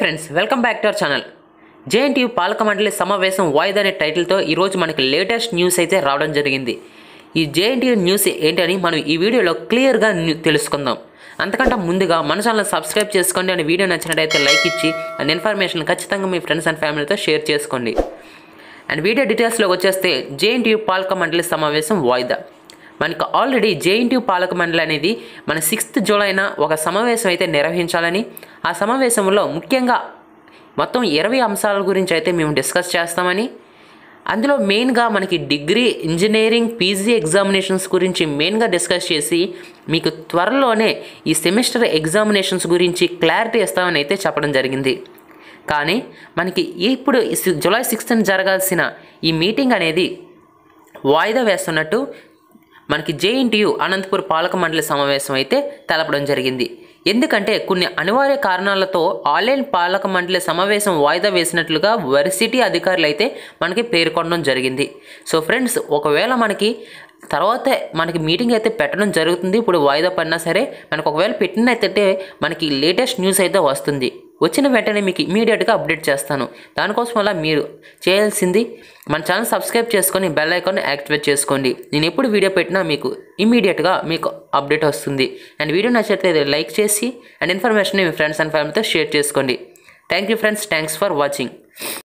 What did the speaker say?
friends welcome back to our channel JNTU పాలక మండలి సమావేశం వాయిదా అనే టైటిల్తో ఈరోజు మనకి లేటెస్ట్ న్యూస్ అయితే రావడం జరిగింది ఈ జేఎన్టీయూ న్యూస్ ఏంటని మనం ఈ వీడియోలో క్లియర్గా న్యూ- తెలుసుకుందాం అంతకంటే ముందుగా మన ఛానల్ సబ్స్క్రైబ్ చేసుకోండి అని వీడియో నచ్చినట్టయితే లైక్ ఇచ్చి అండ్ ఇన్ఫర్మేషన్ ఖచ్చితంగా మీ ఫ్రెండ్స్ అండ్ ఫ్యామిలీతో షేర్ చేసుకోండి అండ్ వీడియో డీటెయిల్స్లోకి వచ్చేస్తే జేఎన్టీయూ పాలక మండలి సమావేశం వాయిదా మనకు ఆల్రెడీ జేఎన్టీయూ పాలక మండలి అనేది మన సిక్స్త్ జూలైన ఒక సమావేశం అయితే నిర్వహించాలని ఆ సమావేశంలో ముఖ్యంగా మొత్తం ఇరవై అంశాల గురించి అయితే మేము డిస్కస్ చేస్తామని అందులో మెయిన్గా మనకి డిగ్రీ ఇంజనీరింగ్ పీజీ ఎగ్జామినేషన్స్ గురించి మెయిన్గా డిస్కస్ చేసి మీకు త్వరలోనే ఈ సెమిస్టర్ ఎగ్జామినేషన్స్ గురించి క్లారిటీ ఇస్తామని అయితే చెప్పడం జరిగింది కానీ మనకి ఇప్పుడు ఈ సి- జూలై సిక్స్త్ జరగాల్సిన ఈ మీటింగ్ అనేది వాయిదా వేస్తున్నట్టు మనకి జేఎన్టీయు అనంతపూర్ పాలక మండలి సమావేశం అయితే తెలపడం జరిగింది ఎందుకంటే కొన్ని అనివార్య కారణాలతో ఆన్లైన్ పాలక మండలి సమావేశం వాయిదా వేసినట్లుగా వర్సిటీ అధికారులు అయితే మనకి పేర్కొనడం జరిగింది సో ఫ్రెండ్స్ ఒకవేళ మనకి తర్వాత మనకి మీటింగ్ అయితే పెట్టడం జరుగుతుంది ఇప్పుడు వాయిదా పడినా సరే మనకు ఒకవేళ పెట్టినట్టయితే మనకి లేటెస్ట్ న్యూస్ అయితే వస్తుంది వచ్చిన వెంటనే మీకు ఇమీడియట్గా అప్డేట్ చేస్తాను దానికోసం వల్ల మీరు చేయాల్సింది మన ఛానల్ సబ్స్క్రైబ్ చేసుకొని బెల్ ఐకాన్ యాక్టివేట్ చేసుకోండి నేను ఎప్పుడు వీడియో పెట్టినా మీకు ఇమీడియట్గా మీకు అప్డేట్ వస్తుంది అండ్ వీడియో నచ్చితే లైక్ చేసి అండ్ ఇన్ఫర్మేషన్ మీ ఫ్రెండ్స్ అండ్ ఫ్యామిలీతో షేర్ చేసుకోండి thank you friends thanks for watching